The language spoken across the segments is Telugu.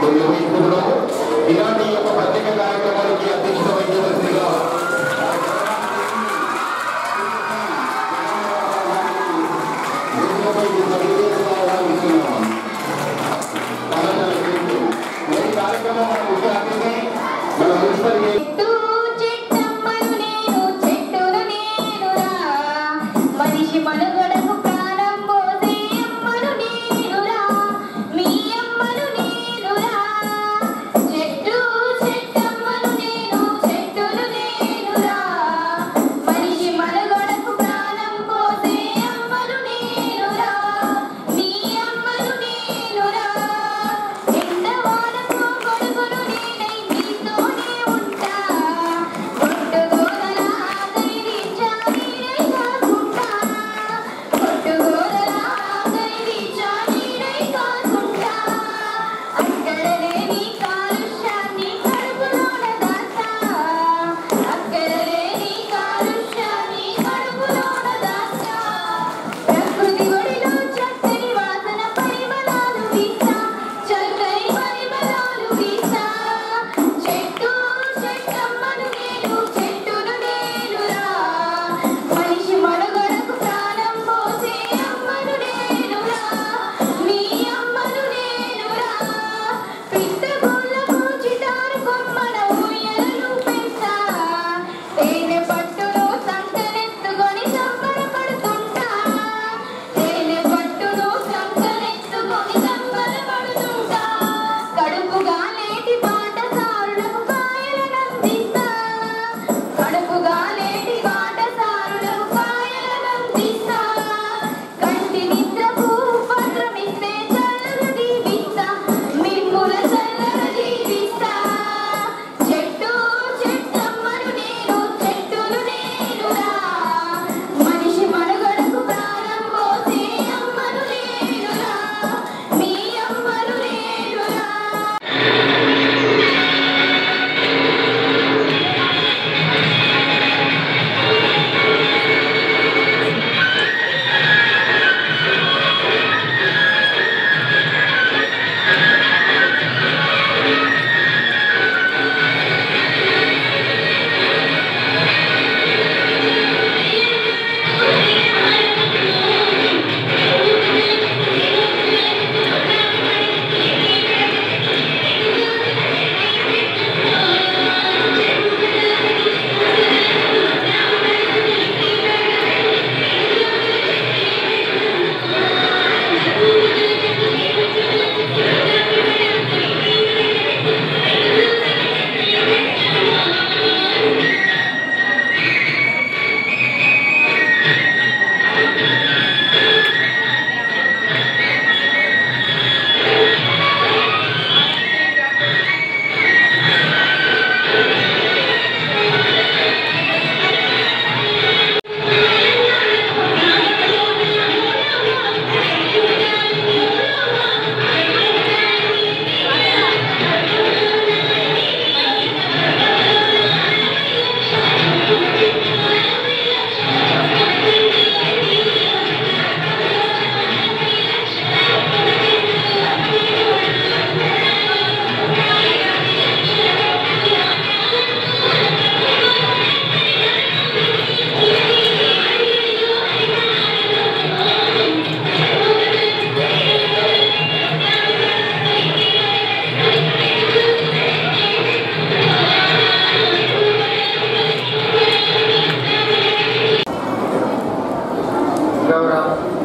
నిర్వహించుకుంటున్నాము ఇలాంటి ఈ యొక్క ప్రత్యేక కార్యక్రమానికి అధ్యక్షత వహించవలసిందిగా ఈ కార్యక్రమం మన ముఖ్య అతిథి మన మున్సిపల్ చెట్టు చెట్టమ్మను నేను చెట్టును నేనురా మనిషి మనుగడకు ప్రాణం పోసే అమ్మను నేనురా మీ అమ్మను నేనురా చెట్టు చెట్టమ్మను నేను చెట్టును నేనురా మనిషి మనుగడకు ప్రాణం పోసే అమ్మను నేనురా మీ అమ్మను నేనురా ఎండవానకు గొడుగును నేనై మీతోనే ఉంటా కొట్టుగోదల ఆగైరిచా నీడై కాకుంటా కొట్టుగోదల ఆగైరిచా నీడై కాకుంటా అక్కడలేని కాలుష్యాన్ని కడుపులోన దాస్తా అక్కడలేని కాలుష్యాన్ని కడుపులోన దాస్తా ప్రకృతి ఒడిలో చక్కని వాసన పరిమళాలు వీస్తా చక్కని పరిమళాలు వీస్తా చెట్టు చెట్టమ్మను నేను చెట్టును నేనురా మనిషి మనుగడకు ప్రాణం పోసే అమ్మను నేనురా మీ అమ్మను నేనురా పిట్టగోళ్ళకు చిటారు కొమ్మన ఊయలను పెంచా తేనె పట్టును సంకనెత్తుకొని సంబరపడుతుంటా తేనె పట్టును సంకనెత్తుకొని సంబరపడుతుంటా కడుపుగా లేటి బాటసారులకు కాయలనందిస్తా కడుపుగా లేటి బాటసారులకు కాయలనందిస్తా కంటి నిద్రకు ఉపద్రమిస్తే చల్లగా దీవిస్తా మిమ్ముల చల్లగా దీవిస్తా చెట్టు చెట్టమ్మను నేను చెట్టును నేనురా మనిషి మనుగడకు ప్రాణం పోసే అమ్మను నేనురా మీ అమ్మను నేనురా గౌరవ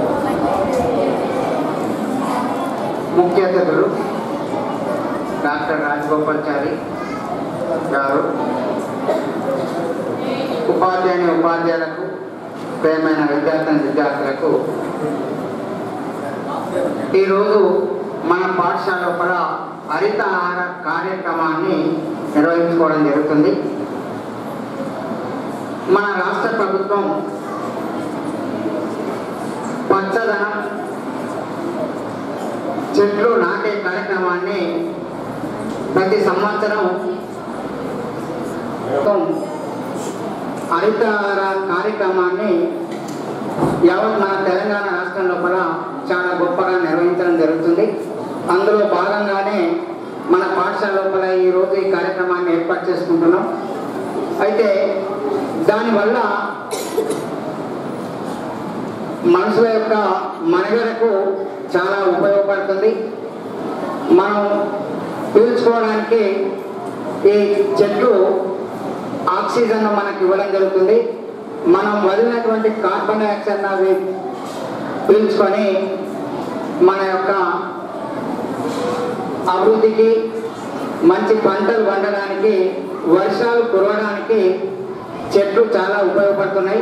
ముఖ్య అతిథులు డాక్టర్ రాజగోపాల్చారి గారు ఉపాధ్యాయుని ఉపాధ్యాయులకు ప్రేమైన విద్యార్థిని విద్యార్థులకు ఈరోజు మన పాఠశాల లోపల హరిత ఆహార కార్యక్రమాన్ని నిర్వహించుకోవడం జరుగుతుంది మన రాష్ట్ర ప్రభుత్వం పచ్చదనం చెట్లు నాటే కార్యక్రమాన్ని ప్రతి సంవత్సరం హరితహార కార్యక్రమాన్ని యావత్ మన తెలంగాణ రాష్ట్రం లోపల చాలా గొప్పగా నిర్వహించడం జరుగుతుంది అందులో భాగంగానే మన పాఠశాల లోపల ఈరోజు ఈ కార్యక్రమాన్ని ఏర్పాటు చేసుకుంటున్నాం అయితే దానివల్ల మనుషుల యొక్క మనుగడకు చాలా ఉపయోగపడుతుంది మనం పీల్చుకోవడానికి ఈ చెట్లు ఆక్సిజన్ మనకి ఇవ్వడం జరుగుతుంది మనం వదిలినటువంటి కార్బన్ డైఆక్సైడ్ అవి పీల్చుకొని మన యొక్క అభివృద్ధికి మంచి పంటలు పండడానికి వర్షాలు కురవడానికి చెట్లు చాలా ఉపయోగపడుతున్నాయి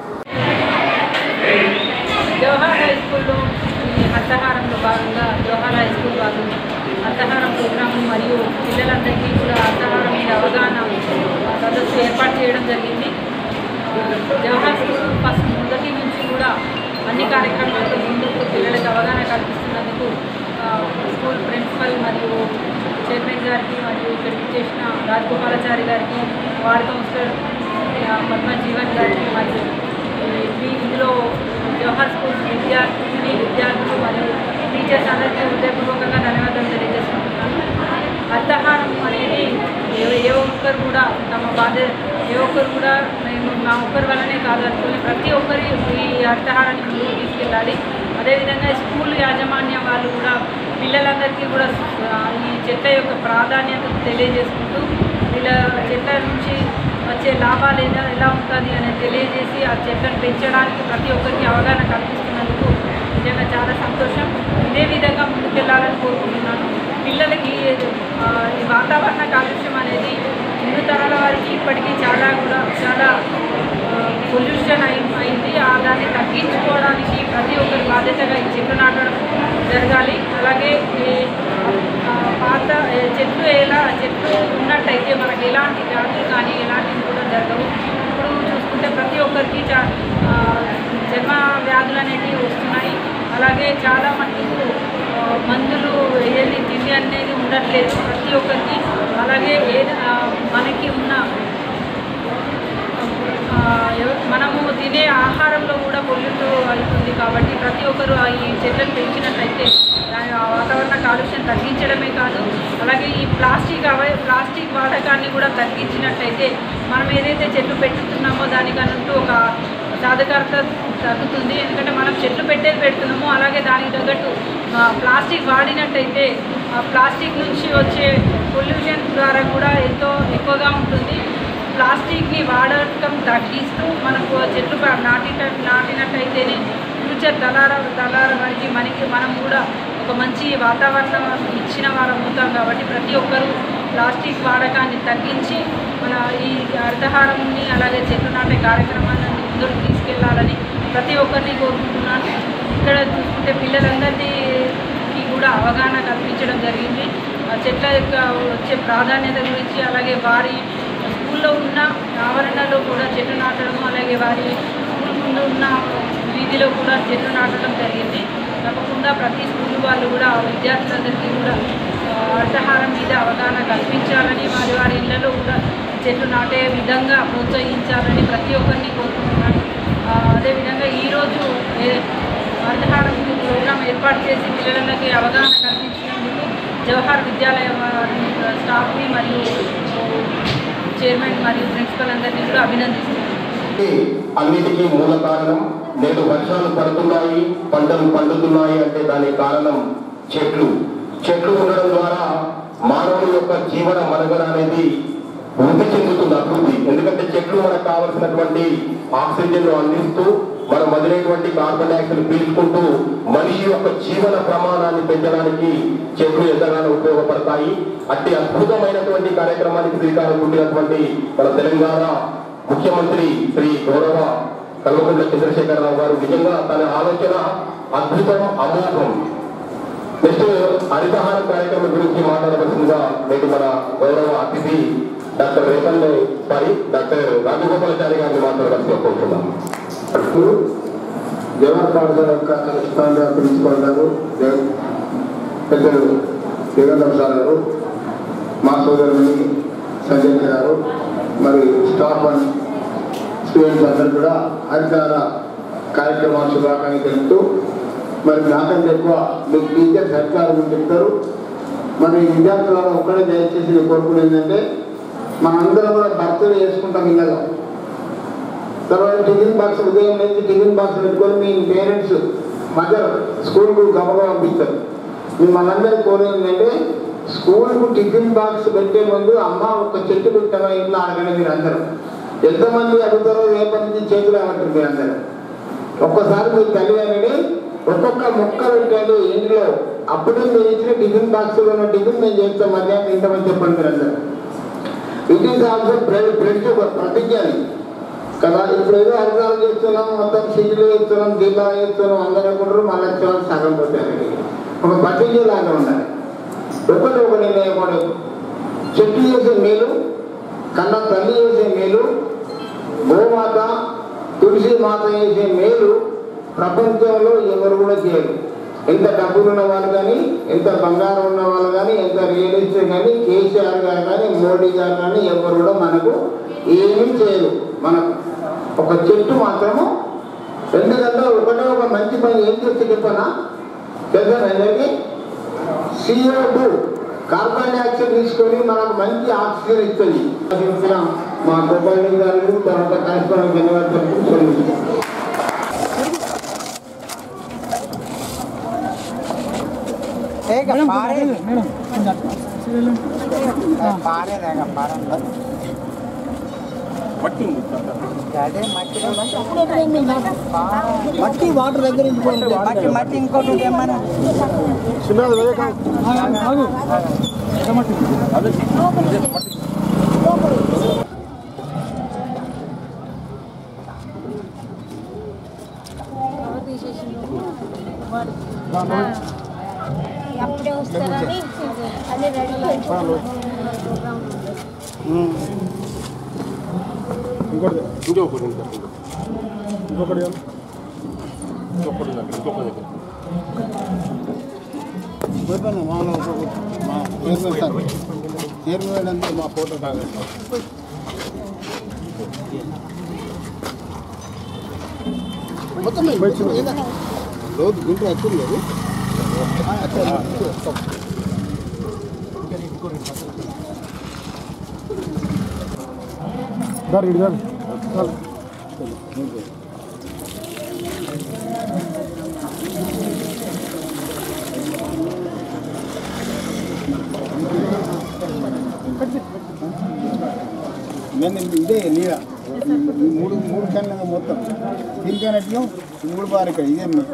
జవహర్ హై స్కూల్లో ఈ హస్తహారంలో భాగంగా జవహర్ హై స్కూల్ వాళ్ళు హస్తహారం ప్రోగ్రాం మరియు పిల్లలందరికీ కూడా హస్తహారం మీద అవగాహన సదస్సు ఏర్పాటు చేయడం జరిగింది జవహర్ స్కూల్ ఫస్ట్ మొదటి నుంచి కూడా అన్ని కార్యక్రమాలతో ముందుకు పిల్లలకు అవగాహన కల్పిస్తున్నందుకు ఆ, స్కూల్ ప్రిన్సిపల్ మరియు చైర్మన్ గారికి మరియు ఇక్కడికి చేసిన రాజగోపాలాచారి గారికి వార్డ్ కౌన్సిలర్ ఆ, పద్మ జీవన్ గారికి మరియు ఈ- ఇందులో జవహర్ స్కూల్ విద్యార్థిని విద్యార్థులు మరియు టీచర్స్ అందరికీ హృదయపూర్వకంగా ధన్యవాదాలు తెలియజేసుకుంటున్నాను అర్థహారం అనేది ఏ ఏ ఒక్కరు కూడా తమ బాధ్యత ఏ ఒక్కరు కూడా మేము మా ఒక్కరి వల్లనే కాదు అనుకుని ప్రతి ఒక్కరి ఈ అర్థహారాన్ని ముందుకు తీసుకెళ్ళాలి అదేవిధంగా స్కూల్ యాజమాన్యం వాళ్ళు కూడా పిల్లలందరికీ కూడా ఆ, ఈ చెట్ల యొక్క ప్రాధాన్యత తెలియజేసుకుంటూ వీళ్ళ చెట్ల నుంచి వచ్చే లాభాలు ఎలా ఎలా ఉంటుంది అనేది తెలియజేసి ఆ చెట్లను పెంచడానికి ప్రతి ఒక్కరికి అవగాహన కల్పిస్తున్నందుకు నిజంగా చాలా సంతోషం ఇదే విధంగా ముందుకెళ్ళాలని కోరుకుంటున్నాను పిల్లలకి ఆ, ఈ వాతావరణ కాలుష్యం అనేది ముందు తరాల వారికి ఇప్పటికీ చాలా కూడా చాలా పొల్యూషన్ అయి అయింది ఆ దాన్ని తగ్గించుకోవడానికి ప్రతి ఒక్కరి బాధ్యతగా ఈ చెట్లు నాటడం జరగాలి అలాగే ఈ, ఆ, పాత ఏ, చెట్లు ఎలా చెట్లు ఉన్నట్టయితే మనకి ఎలాంటి వ్యాధులు కానీ ఎలాంటివి కూడా జరగవు ఇప్పుడు చూసుకుంటే ప్రతి ఒక్కరికి చా ఆ, జన్మ వ్యాధులు అనేవి వస్తున్నాయి అలాగే చాలా మటుకు ఆ, మందులు ఏది తిండి అనేది ఉండట్లేదు ప్రతి ఒక్కరికి అలాగే ఏ ఆ, మనకి ఉన్న ఆ, ఎవ- మనము తినే ఆహారంలో కూడా పొల్యూట్ అవుతుంది కాబట్టి ప్రతి ఒక్కరు ఆ ఈ చెట్లను పెంచినట్లయితే దాని ఆ వాతావరణ కాలుష్యం తగ్గించడమే కాదు అలాగే ఈ ప్లాస్టిక్ అవ ప్లాస్టిక్ వాడకాన్ని కూడా తగ్గించినట్లయితే మనం ఏదైతే చెట్లు పెట్టుతున్నామో దానికన్నట్టు ఒక సాధకారత తగ్గుతుంది ఎందుకంటే మనం చెట్లు పెట్టేది పెడుతున్నామో అలాగే దానికి తగ్గట్టు ఆ, ప్లాస్టిక్ వాడినట్టయితే ఆ ప్లాస్టిక్ నుంచి వచ్చే పొల్యూషన్ ద్వారా కూడా ఎంతో ఎక్కువగా ఉంటుంది ప్లాస్టిక్ని వాడటం తగ్గిస్తూ మనకు చెట్లు ప- నాటిట నాటినట్టయితేనే ఫ్యూచర్ తలార తలార వారికి మనకి మనం కూడా ఒక మంచి వాతావరణం ఇచ్చిన వారం అవుతాం కాబట్టి ప్రతి ఒక్కరూ ప్లాస్టిక్ వాడకాన్ని తగ్గించి మన ఈ అర్థహారంని అలాగే చెట్లు నాటే కార్యక్రమాన్ని ముందుకు తీసుకెళ్లాలని ప్రతి ఒక్కరిని కోరుకుంటున్నాను ఇక్కడ చూసుకుంటే పిల్లలందరికీ కూడా అవగాహన కల్పించడం జరిగింది ఆ చెట్ల యొక్క వచ్చే ప్రాధాన్యత గురించి అలాగే వారి స్కూల్లో ఉన్న ఆవరణలో కూడా చెట్లు నాటడం అలాగే వారి స్కూల్ ముందు ఉన్న వీధిలో కూడా చెట్లు నాటడం జరిగింది తప్పకుండా ప్రతి స్కూల్ వాళ్ళు కూడా ఆ విద్యార్థులందరికీ కూడా ఆ, అర్థహారం మీద అవగాహన కల్పించాలని వారి వారి ఇళ్లలో కూడా చెట్లు నాటే విధంగా ప్రోత్సహించాలని ప్రతి ఒక్కరిని కోరుకుంటున్నాను ఆ, అదేవిధంగా ఈరోజు ఏ- అర్థహారం ప్రోగ్రాం ఏర్పాటు చేసి పిల్లలకి అవగాహన కల్పించినందుకు జవహర్ విద్యాలయ వారి స్టాఫ్ని మరియు చైర్మన్ మరియు ప్రిన్సిపల్ అందరినీ కూడా అభినందిస్తున్నాను అన్నిటికీ మూల కారణం నేడు వర్షాలు పడుతున్నాయి పంటలు పండుతున్నాయి అంటే దానికి కారణం చెట్లు చెట్లు ఉండడం ద్వారా మానవుని యొక్క జీవన మనుగడ అనేది వృద్ధి చెందుతుంది అభివృద్ధి ఎందుకంటే చెట్లు మనకు కావలసినటువంటి ఆక్సిజన్ అందిస్తూ మనం వదిలేటువంటి కార్బన్ డైఆక్సైడ్ పీల్చుకుంటూ మనిషి యొక్క జీవన ప్రమాణాన్ని పెంచడానికి చెట్లు ఎంతగానో ఉపయోగపడతాయి అట్టి అద్భుతమైనటువంటి కార్యక్రమానికి శ్రీకారం చుట్టినటువంటి మన తెలంగాణ ముఖ్యమంత్రి శ్రీ గౌరవ కల్వకుంట్ల చంద్రశేఖరరావు గారు నిజంగా తన ఆలోచన అద్భుతం అమోఘం నెక్స్ట్ హరితహార కార్యక్రమం గురించి మాట్లాడవలసిందిగా నేటి మన గౌరవ అతిథి doctor Repalle sorry doctor Rajagopalachari గారిని మాట్లాడవలసి కోరుతున్నాం జవహర్ పాఠశాల యొక్క స్థానిక ప్రిన్సిపాల్ గారు జగ- పెద్దలు జగన్ సార్ గారు మా సోదరుని సంజయ్ గారు మరి స్టాఫ్ అండ్ స్టూడెంట్స్ అందరూ కూడా హరితార కార్యక్రమాల శుభాకాంక్షలు తెలుపుతూ మరి నాకంటే ఎక్కువ మీకు టీచర్స్ హరితార గురించి చెప్తారు మరి విద్యార్థులను ఒక్కడే దయచేసి నేను కోరుకునేది ఏంటంటే మనందరం కూడా బర్త్డే చేసుకుంటాం ఇళ్ళలో తర్వాత టిఫిన్ బాక్స్ ఉదయం నుంచి టిఫిన్ బాక్స్ పెట్టుకొని మీ పేరెంట్స్ మదర్ స్కూల్కు గమగా పంపిస్తారు మిమ్మల్ని అందరూ కోరేది ఏంటంటే స్కూల్కు టిఫిన్ బాక్స్ పెట్టే ముందు అమ్మ ఒక చెట్టు పెట్టామా ఇంట్లో అడగండి మీరు అందరూ ఎంతమంది అడుగుతారో రేపటి నుంచి చేతులు ఏమంటారు మీరు అందరూ ఒక్కసారి మీ తల్లి అనేది ఒక్కొక్క మొక్క పెట్టాడు ఇంట్లో అప్పుడే మీరు ఇచ్చిన టిఫిన్ బాక్స్లో ఉన్న టిఫిన్ నేను చేస్తాం మధ్యాహ్నం తింటామని చెప్పండి మీరు అందరూ it is also bread bread ప్రతిజ్ఞ అది కదా ఇప్పుడు ఏదో అర్థాలు చేస్తున్నాం మొత్తం సిటీలు చేస్తున్నాం జిల్లాలు చేస్తున్నాం అందరూ అనుకుంటారు మళ్ళీ వచ్చేవాళ్ళు సగం పోతారు ఒక ప్రతిజ్ఞ లాగా ఉండాలి ఒకటి ఒక నిర్ణయం కూడా చెట్టు చేసే మేలు కన్న తల్లి చేసే మేలు గోమాత తులసి మాత చేసే మేలు ప్రపంచంలో ఎవరు కూడా చేయరు ఎంత డబ్బులు ఉన్న వాళ్ళు కానీ ఎంత బంగారం ఉన్న వాళ్ళు కానీ ఎంత రియల్ ఎస్టేట్ కానీ కేసీఆర్ గారు కానీ మోడీ గారు కానీ ఎవరు కూడా మనకు ఏమీ చేయరు మనకు ఒక చెట్టు మాత్రము ఎందుకంటే ఒకటే ఒక మంచి పని ఏం చేస్తే చెప్పనా తెలుసా అందరికీ సిఓ టూ కార్బన్ డైఆక్సైడ్ తీసుకొని మనకు మంచి ఆక్సిజన్ ఇస్తుంది అది వచ్చిన మా గోపాల్ గారు తర్వాత కరెస్పాండెంట్ ధన్యవాదాలు మట్టి వాటర్ దగ్గర మట్టి మట్టి ఇంకోటి ఏమన్నా అప్పుడే వస్తారని అన్ని రెడీ ప్రోగ్రామ్ ఇంకొకటి ఇంకొకటి ఇంకొకటి ఇంకొకటి మా చైర్మన్ సార్ చైర్మన్ అంటే మా ఫోటో కాదు మొత్తం రోజు గుంటూ వస్తుంది లేదు నేను ఇదే నీడ ఈ మూడు మూడు కన్నా మొత్తం తిరిగినట్లు ఈ మూడు బార్ ఇక్కడ ఇదే నీడ.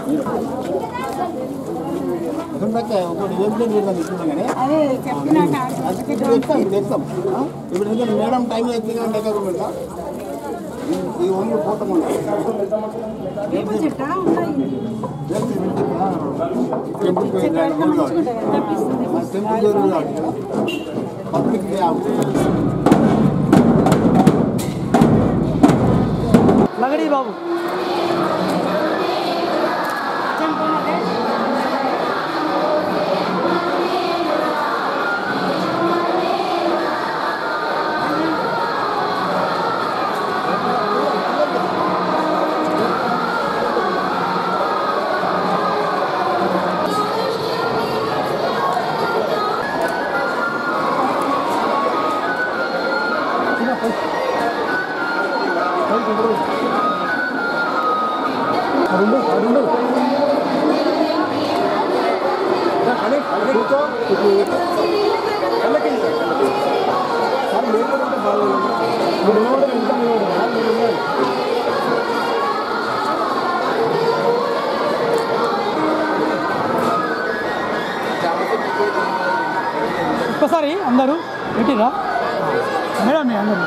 ఉండక ఒకటి ఏం నీళ్ళు ఇస్తుంది కానీ అది ఇప్పుడు చెప్తాం ఇప్పుడు చెప్తాం ఆ? ఇప్పుడు ఎందుకంటే మేడం టైం ఎత్తి కానీ దగ్గర పెడతా ఈ ఓన్లీ ఫోటో టెంపుల్ జరుగుతుంది పబ్లిక్ లగడి బాబు ఒక్కసారి అందరూ పెట్టిరా మేడం మీ అందరూ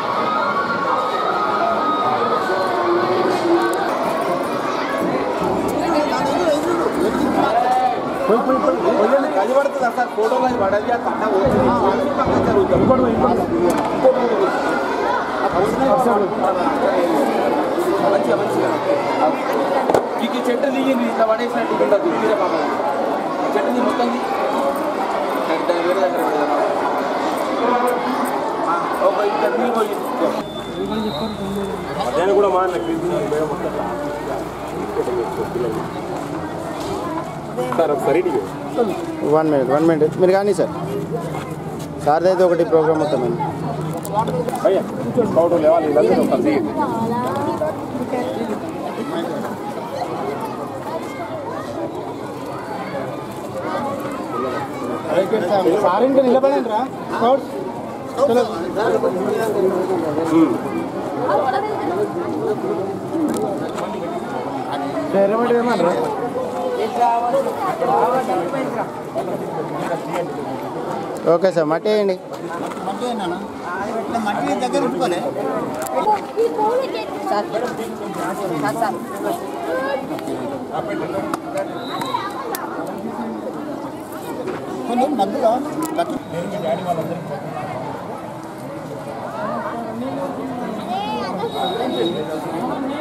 అది పడుతుంది సార్ ఫోటోలు అది పడది ఆ తన పోతుంది పక్కన జరుగుతుంది మంచిగా మంచిగా మీకు ఈ చెట్టు దిగింది ఇట్లా పడేసినట్టు ఉండదు మీరే పాపం చెట్టు దిగి మొత్తం దిగి. దాన్ని దాన్ని వేరే దగ్గర పెడదాం ఆ, ఒక ఇద్దరు నీళ్ళు పోయి నేను కూడా మా సార్ ఒకసారి ఇటు వన్ మినిట్ వన్ మినిట్ మీరు కానీ సార్ సార్ది అయితే ఒకటి ప్రోగ్రామ్ మొత్తం అండి సార్ ఇంకా నిలబడండి రా ఏమన్నా ఓకే సార్ మట్టి వేయండి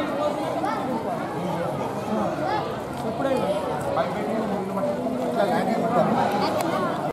ఇట్లా